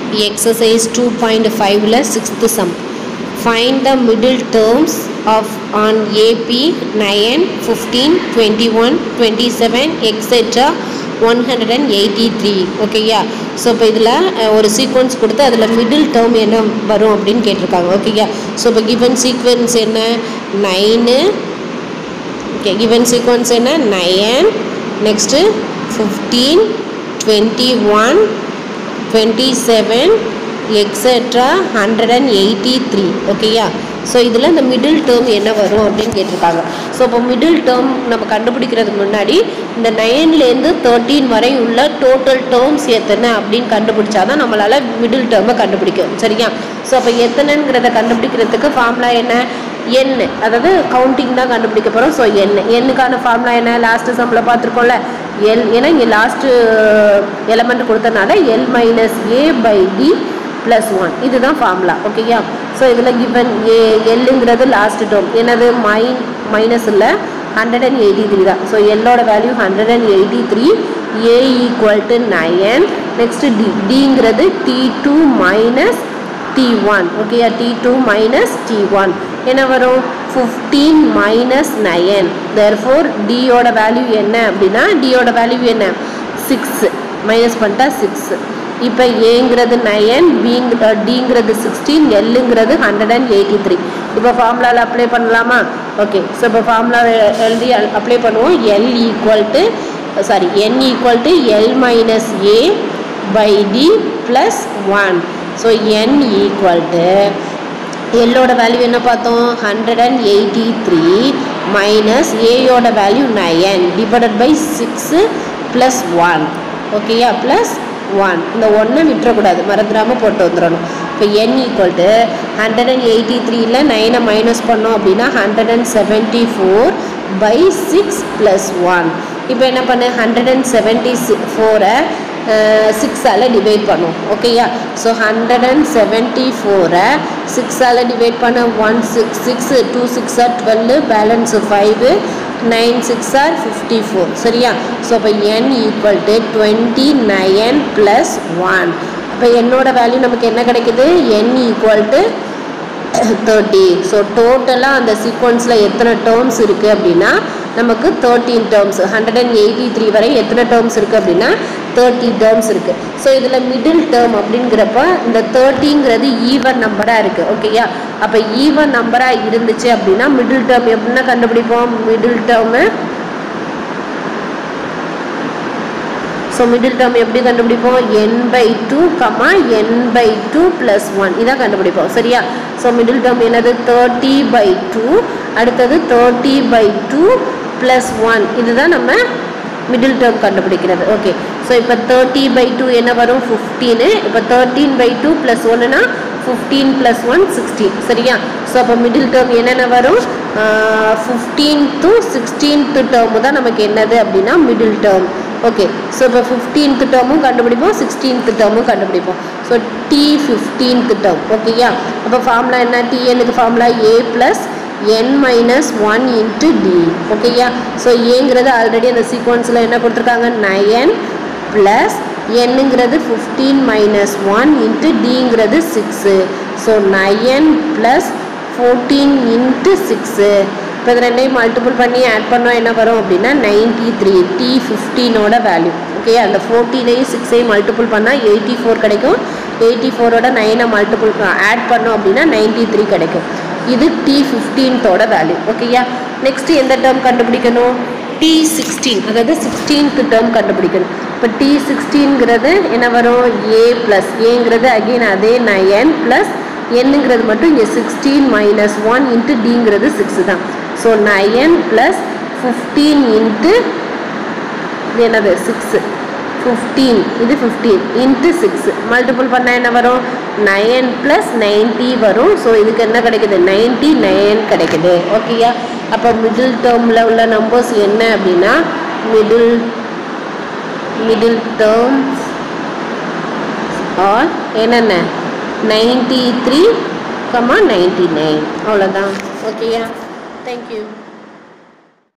exercise 2.5ல sixth sum find the middle terms of on AP 9 15 21 27 etc 183 ஓகேயா so இப்போ இதில் ஒரு சீக்வன்ஸ் கொடுத்து அதில் மிடில் டேர்ம் என்ன வரும் அப்படின்னு கேட்டிருக்காங்க ஓகேயா ஸோ இப்போ கிவன் சீக்வன்ஸ் என்ன நைனு ஓகே கிவன் சீக்வன்ஸ் என்ன nine next fifteen twenty one twenty seven etcetera hundred and eighty three ஓகேயா ஸோ இதில் இந்த மிடில் டேர்ம் என்ன வரும் அப்படின்னு கேட்டிருக்காங்க ஸோ இப்போ மிடில் டேர்ம் நம்ம கண்டுபிடிக்கிறதுக்கு முன்னாடி இந்த நைன்லேருந்து தேர்ட்டீன் வரை உள்ள டோட்டல் டேர்ம்ஸ் எத்தனை அப்படின்னு கண்டுபிடிச்சா தான் நம்மளால் மிடில் டேர்மை கண்டுபிடிக்கும் சரியா ஸோ அப்போ எத்தனைங்கிறத கண்டுபிடிக்கிறதுக்கு ஃபார்முலா என்ன என் அதாவது கவுண்டிங் தான் கண்டுபிடிக்க போகிறோம் ஸோ என் எண்ணுக்கான ஃபார்முலா என்ன லாஸ்ட்டு சம்மில் பார்த்துருக்கோம்ல எல் ஏன்னா இங்கே லாஸ்ட்டு எலமெண்ட் கொடுத்தனால L minus A by D plus one இதுதான் ஃபார்முலா ஓகேயா ஸோ இதில் கிவன் ஏ எல்லுங்கிறது லாஸ்ட் டேர்ம் என்னது மைன் மைனஸ் இல்லை ஹண்ட்ரட் அண்ட் எயிட்டி த்ரீ தான் ஸோ எல்லோட value hundred and eighty three A equal to nine next D டிங்கிறது D two minus D one ஓகேயா D two minus D one என்ன வரும் fifteen minus nine therefore டியோட value என்ன அப்படின்னா டியோட வேல்யூ என்ன சிக்ஸ் மைனஸ் பண்ணிட்டா சிக்ஸ் இப்போ ஏங்கிறது நயன் பிங் டிங்கிறது சிக்ஸ்டீன் எல்லுங்கிறது ஹண்ட்ரட் அண்ட் எயிட்டி த்ரீ இப்போ ஃபார்முலாவில் அப்ளை பண்ணலாமா ஓகே ஸோ இப்போ ஃபார்முலா எழுதி அப்ளை பண்ணுவோம் L equal to sorry N equal to L minus A by D plus one so N equal to எல்லோட வேல்யூ என்ன பார்த்தோம் hundred and eighty three minus ஏயோட value nine divided by six plus one ஓகேயா plus one இந்த ஒன்றை விட்டுறக்கூடாது மறந்துடாமல் போட்டு வந்துடணும் இப்போ N equal to hundred and eighty த்ரீல நைனை மைனஸ் பண்ணோம் அப்படின்னா hundred and seventy four by six plus one இப்போ என்ன பண்ணு ஹண்ட்ரட் அண்ட் செவன்ட்டி ஃபோரை சிக்ஸால் டிவைட் பண்ணும் ஓகேயா ஸோ ஹண்ட்ரட் அண்ட் செவன்ட்டி ஃபோரை சிக்ஸால் டிவைட் பண்ண one six six two six are twelve balance five nine six are fifty four சரியா ஸோ அப்போ N equal to twenty nine plus one அப்போ என்னோட வேல்யூ நமக்கு என்ன கிடைக்குது N equal to thirty so டோட்டலாக அந்த சீக்வன்ஸில் எத்தனை டேர்ம்ஸ் இருக்குது அப்படின்னா நமக்கு thirteen terms hundred and eighty three வரை எத்தனை டேர்ம்ஸ் இருக்குது அப்படின்னா தேர்ட்டி டேர்ம்ஸ் இருக்குது ஸோ இதில் மிடில் டேர்ம் அப்படிங்கிறப்ப இந்த தேர்ட்டிங்கிறது ஈவன் நம்பராக இருக்குது ஓகேயா அப்போ ஈவன் நம்பராக இருந்துச்சு அப்படின்னா மிடில் டேர்ம் எப்படின்னா கண்டுபிடிப்போம் middle term so middle term எப்படி கண்டுபிடிப்போம் N by two comma N by two plus one இதான் கண்டுபிடிப்போம் சரியா ஸோ மிடில் டேர்ம் என்னது தேர்ட்டி பை டூ அடுத்தது thirty by two plus one இதுதான் நம்ம மிடில் டேர்ம் கண்டுபிடிக்கிறது ஓகே ஸோ இப்போ தேர்ட்டி பை டூ என்ன வரும் ஃபிஃப்டீனு இப்போ தேர்ட்டீன் பை டூ ப்ளஸ் ஒன்றுனா ஃபிஃப்டீன் ப்ளஸ் ஒன் சிக்ஸ்டீன் சரியா ஸோ அப்போ மிடில் டேர்ம் என்னென்ன வரும் ஃபிஃப்டீன் டு சிக்ஸ்டீன்த்து டேர்மு தான் நமக்கு என்னது அப்படின்னா மிடில் டேர்ம் ஓகே ஸோ இப்போ ஃபிஃப்டீன்த் டேர்மும் கண்டுபிடிப்போம் சிக்ஸ்டீன்த் டேர்மும் கண்டுபிடிப்போம் ஸோ டி ஃபிஃப்டீன்த் டேர்ம் ஓகேயா அப்போ ஃபார்முலா என்ன டிஎனுக்கு formula A plus N minus one into D ஓகேயா ஸோ ஏங்கிறது ஆல்ரெடி அந்த சீக்வன்ஸில் என்ன கொடுத்துருக்காங்க நயன் ப்ளஸ் என்னங்கிறது ஃபிஃப்டீன் மைனஸ் ஒன் இன்ட்டு டிங்கிறது six so nine plus fourteen into six இப்போ இது ரெண்டையும் மல்டிபிள் பண்ணி ஆட் பண்ணோம் என்ன வரும் அப்படின்னா நைன்ட்டி த்ரீ டி ஃபிஃப்டீனோட வேல்யூ ஓகே அந்த ஃபோர்டீனையும் சிக்ஸையும் மல்டிபிள் பண்ணால் எயிட்டி ஃபோர் கிடைக்கும் எயிட்டி ஃபோரோட நைனை மல்டிபிள் ஆட் பண்ணோம் அப்படின்னா நைன்ட்டி த்ரீ கிடைக்கும் இது டி ஃபிஃப்டீன்த்தோட வேல்யூ ஓகேயா நெக்ஸ்ட் எந்த டேர்ம் கண்டுபிடிக்கணும் டி சிக்ஸ்டீன் அதாவது சிக்ஸ்டீன்த் டேர்ம் கண்டுபிடிக்கணும் இப்போ டி சிக்ஸ்டீன்ங்கிறது என்ன வரும் ஏ ப்ளஸ் ஏங்கிறது அகெயின் அதே நயன் ப்ளஸ் என்னங்கிறது மட்டும் இங்கே சிக்ஸ்டீன் மைனஸ் ஒன் இன்ட்டு டிங்கிறது சிக்ஸ் தான் so nine plus fifteen into இது என்னது சிக்ஸு ஃபிஃப்டீன் இது ஃபிஃப்டீன் இன்ட்டு சிக்ஸ் மல்டிபிள் பண்ணால் என்ன வரும் நயன் ப்ளஸ் நைன்ட்டி வரும் ஸோ இதுக்கு என்ன கிடைக்குது நைன்ட்டி நைன் கிடைக்குது ஓகேயா அப்போ மிடில் டேர்மில் உள்ள நம்பர்ஸ் என்ன அப்படின்னா மிடில் மிடில் டேர்ம்ஸ் ஆர் என்னென்ன ninety three comma ninety nine அவ்வளோதான் ஓகேயா தேங்க்யூ